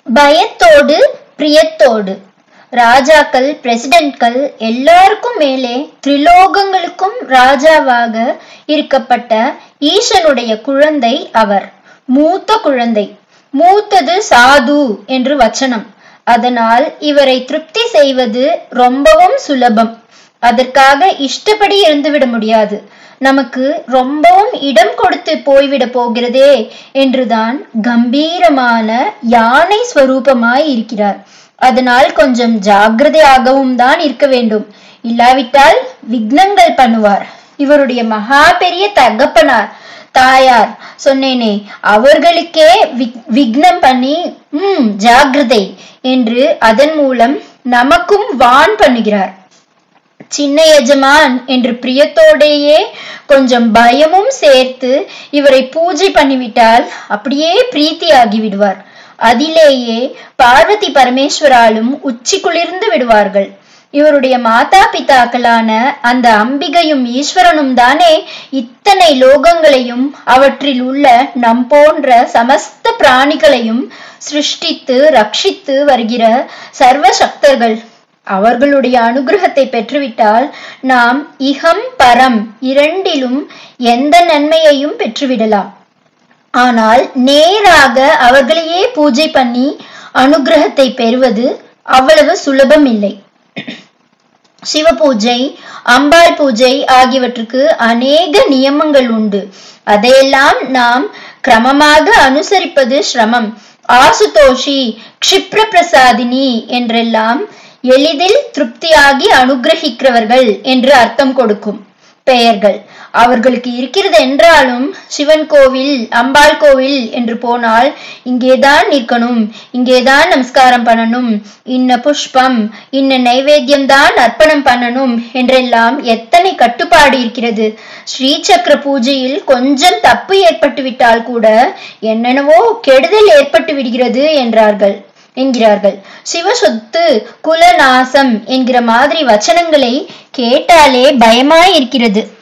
பயத்தோடு பிரியத்தோடு ராஜாக்கள் பிரசிடென்ட்கள் எல்லாருக்கும் மேலே திரிலோகங்களுக்கும் ராஜாவாக இருக்கப்பட்ட ஈசனுடைய குழந்தை அவர் மூத்த குழந்தை மூத்தது சாது என்று வச்சனம் அதனால் இவரை திருப்தி செய்வது ரொம்பவும் சுலபம் அதற்காக இஷ்டப்படி இருந்துவிட முடியாது நமக்கு ரொம்பவும் இடம் கொடுத்து போய்விட போகிறதே என்றுதான் கம்பீரமான யானை ஸ்வரூபமாய் இருக்கிறார் அதனால் கொஞ்சம் ஜாக்கிரதையாகவும் தான் இருக்க வேண்டும் இல்லாவிட்டால் விக்னங்கள் பண்ணுவார் இவருடைய மகா பெரிய தகப்பனார் தாயார் சொன்னேனே அவர்களுக்கே விக்னம் பண்ணி உம் ஜாக்கிரதை என்று அதன் மூலம் நமக்கும் வான் பண்ணுகிறார் சின்ன எஜமான் என்று பிரியத்தோடையே கொஞ்சம் பயமும் சேர்த்து இவரை பூஜை பண்ணிவிட்டால் அப்படியே பிரீத்தியாகி விடுவார் அதிலேயே பார்வதி பரமேஸ்வராலும் உச்சி குளிர்ந்து விடுவார்கள் இவருடைய மாதா பிதாக்களான அந்த அம்பிகையும் ஈஸ்வரனும் தானே இத்தனை லோகங்களையும் அவற்றில் உள்ள நம் போன்ற சமஸ்த பிராணிகளையும் சிருஷ்டித்து ரட்சித்து வருகிற சர்வ சக்தர்கள் அவர்களுடைய அனுகிரகத்தை பெற்றுவிட்டால் நாம் இகம் பரம் இரண்டிலும் எந்த நன்மையையும் பெற்றுவிடலாம் ஆனால் நேராக அவர்களையே பூஜை பண்ணி அனுகிரகத்தை பெறுவது அவ்வளவு சுலபம் இல்லை சிவ பூஜை அம்பாள் பூஜை ஆகியவற்றுக்கு அநேக நியமங்கள் உண்டு அதையெல்லாம் நாம் கிரமமாக அனுசரிப்பது சிரமம் ஆசுதோஷி க்ஷிப்ர பிரசாதினி என்றெல்லாம் எளிதில் திருப்தியாகி அனுகிரகிக்கிறவர்கள் என்று அர்த்தம் கொடுக்கும் பெயர்கள் அவர்களுக்கு இருக்கிறது என்றாலும் சிவன் கோவில் அம்பாள் கோவில் என்று போனால் இங்கேதான் நிற்கணும் இங்கேதான் நமஸ்காரம் பண்ணணும் இன்ன புஷ்பம் இன்ன நைவேத்தியம் தான் அர்ப்பணம் பண்ணணும் என்றெல்லாம் எத்தனை கட்டுப்பாடு இருக்கிறது ஸ்ரீ சக்கர பூஜையில் கொஞ்சம் தப்பு ஏற்பட்டு விட்டால் கூட என்னென்னவோ கெடுதல் ஏற்பட்டு விடுகிறது என்றார்கள் என்கிறார்கள் சிவசொத்து குலநாசம் என்கிற மாதிரி வச்சனங்களை கேட்டாலே பயமாய் இருக்கிறது